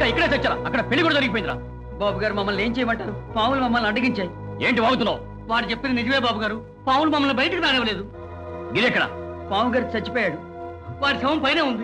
ఇక్కడే తెచ్చారా అక్కడ పెళ్లి కూడా జరిగిపోయిందిరా బాబు గారు మమ్మల్ని ఏం చేయమంటారు పాములు మమ్మల్ని అడ్డగించాయి ఏంటి వాగుతున్నావు వాడు చెప్పిన నిజమే బాబు గారు పాములు మమ్మల్ని బయటకు రానివ్వలేదు గిరెక్కడ పాము గారు చచ్చిపోయాడు వాడి శవం పైన ఉంది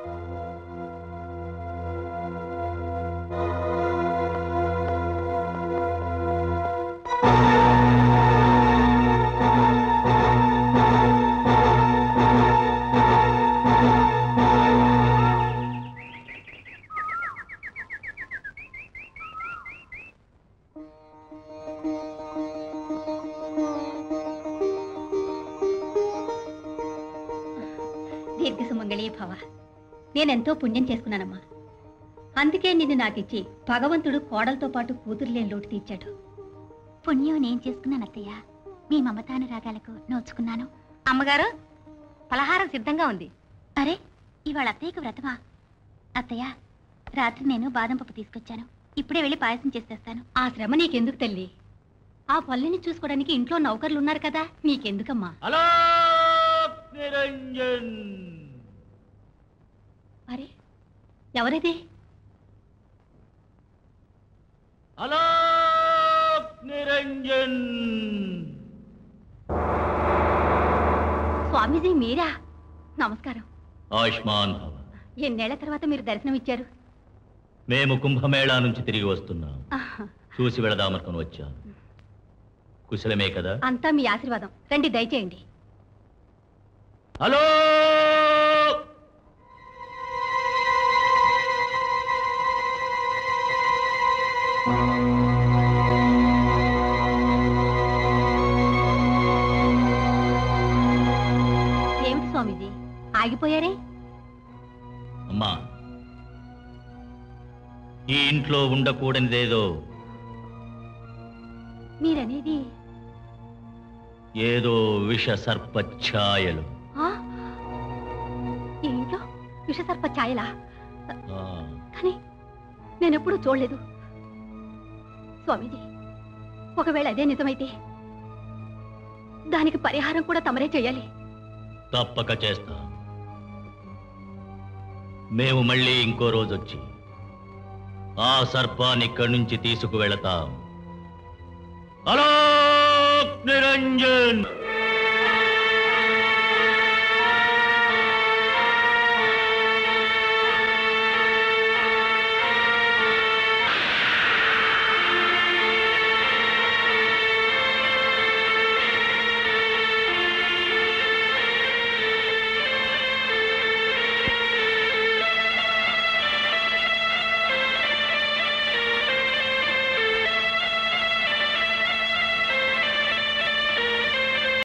దీర్ఘ సుమంగళీ భవ నేనెంతో పుణ్యం చేసుకున్నానమ్మా అందుకే నిన్ను నాకిచ్చి భగవంతుడు కోడలతో పాటు కూతురు లేని లోటు తీర్చాడు పుణ్యం నేను చేసుకున్నాను అత్తయ్య మీ మమతానురాగాలకు నోచుకున్నాను అమ్మగారు పలహారం సిద్ధంగా ఉంది అరే ఇవాళ అత్తయ్యకు వ్రతమా అత్తయ్య రాత్రి నేను బాదం పప్పు తీసుకొచ్చాను ఇప్పుడే వెళ్ళి పాయసం చేసేస్తాను ఆ శ్రమ నీకెందుకు తల్లి ఆ పల్లెని చూసుకోవడానికి ఇంట్లో నౌకర్లు ఉన్నారు కదా నీకెందుకమ్మా హలో నిరంజన్ అరే ఎవరిది హలో నిరంజన్ స్వామీజీ మీరా నమస్కారం ఆయుష్మాన్ భవ ఎన్నేళ్ల తర్వాత మీరు దర్శనం ఇచ్చారు మేము కుంభమేళా నుంచి తిరిగి వస్తున్నాం ఆహా, చూసి వెళదామనుకుని వచ్చాం కుశలమే కదా అంతా మీ ఆశీర్వాదం రండి దయచేయండి హలో ఏమిటి స్వామీజీ ఆగిపోయారే అమ్మా ఈ ఇంట్లో ఉండకూడనిదేదో మీరనేది ఏదో విష సర్ప ఛాయలు ఆ? ఈ ఇంట్లో విషసర్ప ఛాయలా ఆ, కానీ నేనెప్పుడూ చూడలేదు స్వామీజీ ఒకవేళ అదే నిజమైతే దానికి పరిహారం కూడా తమరే చేయాలి తప్పక చేస్తా మేము మళ్ళీ ఇంకో రోజు వచ్చి ఆ సర్పాన్ని ఇక్కడి నుంచి తీసుకువెళతాం హలో నిరంజన్